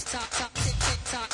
tock, tock, tick, tick, tock.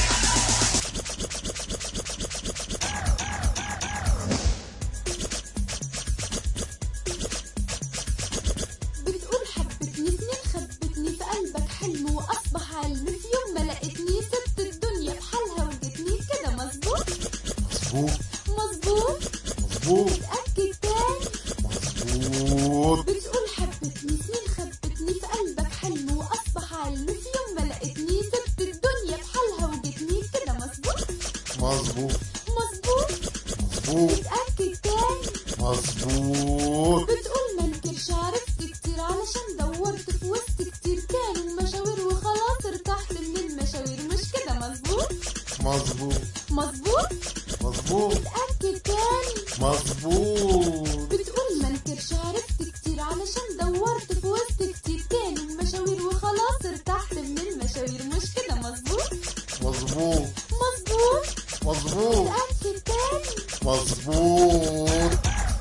بتقول حبتني سنين خبتني في قلبك حلم واصبح علم في يوم ما لقيتني سبت الدنيا بحالها وجتني كده مظبوط مظبوط مظبوط مظبوط اتاكد تاني مظبوط بتقول حبتني سنين خبتني في قلبك حلم واصبح علم في يوم ما لقيتني سبت الدنيا بحالها وجتني كده مظبوط مظبوط مظبوط مظبوط اتاكد تاني مظبوط بتقول ما انكرش عرفت كتير علشان دورت في وسط كتير كانوا مشاوير وخلاص ارتحت من المشاوير مش كده مظبوط مظبوط مظبوط مظبوط اتاكد تاني مظبوط بتقول ما انكرش عرفت كتير علشان دورت في وسط كتير كانوا مشاوير وخلاص ارتحت من المشاوير مش كده مظبوط مظبوط مظبوط مظبوط اتاكد تاني مظبوط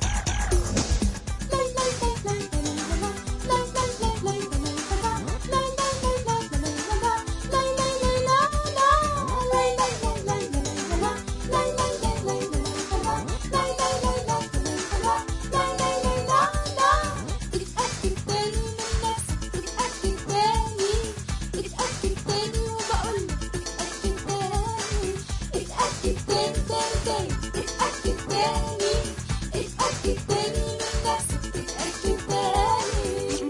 اتأكد تاني من نفسك اتأكد تاني اتأكد تاني وبقولك اتأكد تاني اتأكد تاني تاني تاني اتأكد تاني اتأكد تاني من نفسك اتأكد تاني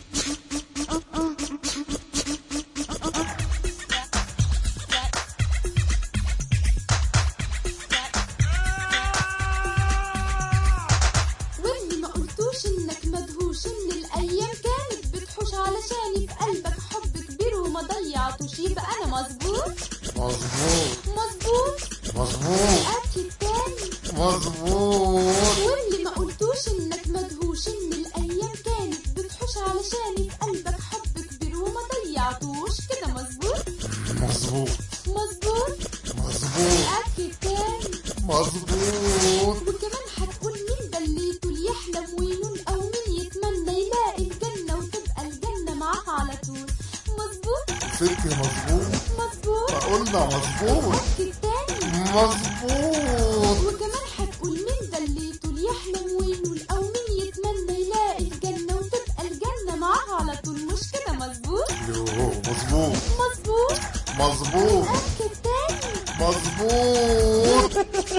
واللي ما قلتوش انك مدهوش ان الايام كانت بتحوش علشاني في قلبك حب كبير وما ضيعتوش يبقى انا مظبوط مظبوط مظبوط مظبوط اكد تاني مظبوط واللي ما قلتوش انك مدهوش ان الايام كانت بتحوش علشاني في قلبك حب كبير وما ضيعتوش كده مظبوط مظبوط مظبوط مظبوط اكد تاني مظبوط وكمان هتقول مين ده اللي يطول يحلم وينون او مين يتمنى يلاقي الجنة وتبقى الجنة معاه على طول مظبوط ستي مظبوط مظبوط قلنا مظبوط أكد تاني مظبوط وكمان هتقول مين ده اللي يطول يحلم وينون او مين يتمنى يلاقي الجنة وتبقى الجنة معاه على طول مش كده مظبوط يو مظبوط مظبوط مظبوط أكد تاني مظبوط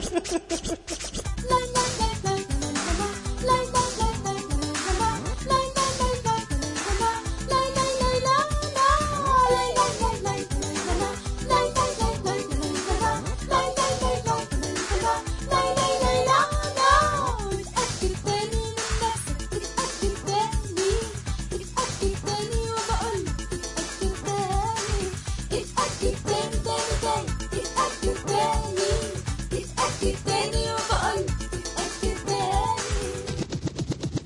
لا لا لا لا لا لا لا لا لا لا اتأكد تاني من نفسك اتأكد تاني اتأكد تاني وبقولك اتأكد تاني اتأكد تاني تاني تاني اتأكد تاني اتأكد تاني وبقولك اتأكد تاني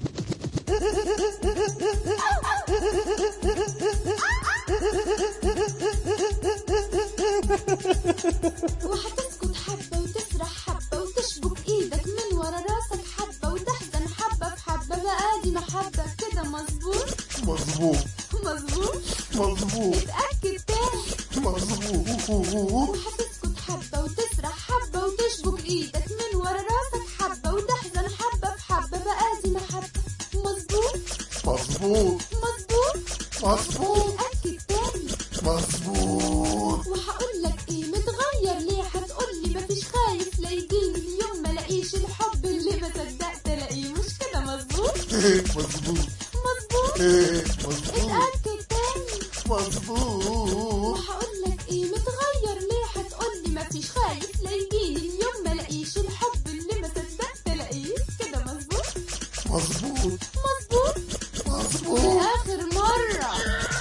وهتسكت حبة وتسرح حبة وتشبك ايدك من ورا راسك حبة وتحزن حبة في حبة بقى دي محبة كده مظبوط مظبوط مظبوط مظبوط اتأكد تاني مظبوط وهتسكت حبة وتسرح حبة وتشبك ايدك من ورا راسك حبة وتحزن حبة في حبة بقى دي محبة مظبوط مظبوط مظبوط مظبوط اتأكد تاني مظبوط وهقول لك ايه متغير ليه هتقول لي مفيش خايف لا يجيني اليوم ما لاقيش الحب اللي ما صدقت الاقيه مش كده مظبوط مظبوط مظبوط مظبوط اتأكد تاني مظبوط وهقول لك ايه متغير ليه هتقول لي مفيش خايف لا يجيني اليوم ما لاقيش الحب اللي ما صدقت الاقيه كده مظبوط مظبوط مظبوط مظبوط لآخر مرة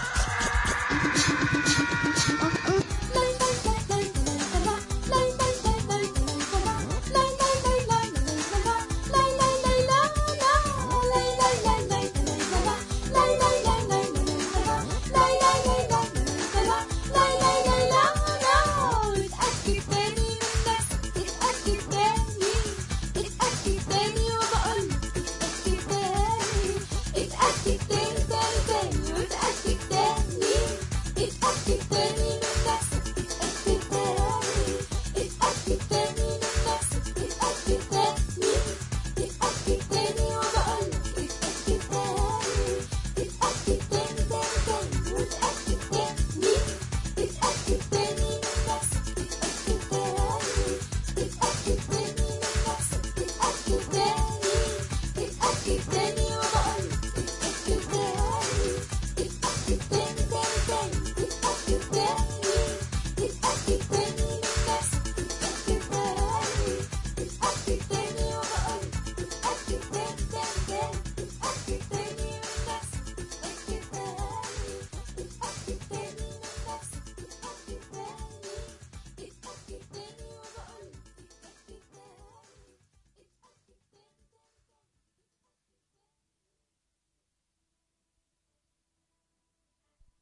اتأكد تاني من نفسك اتأكد تاني اتأكد تاني وبقولك اتأكد تاني اتأكد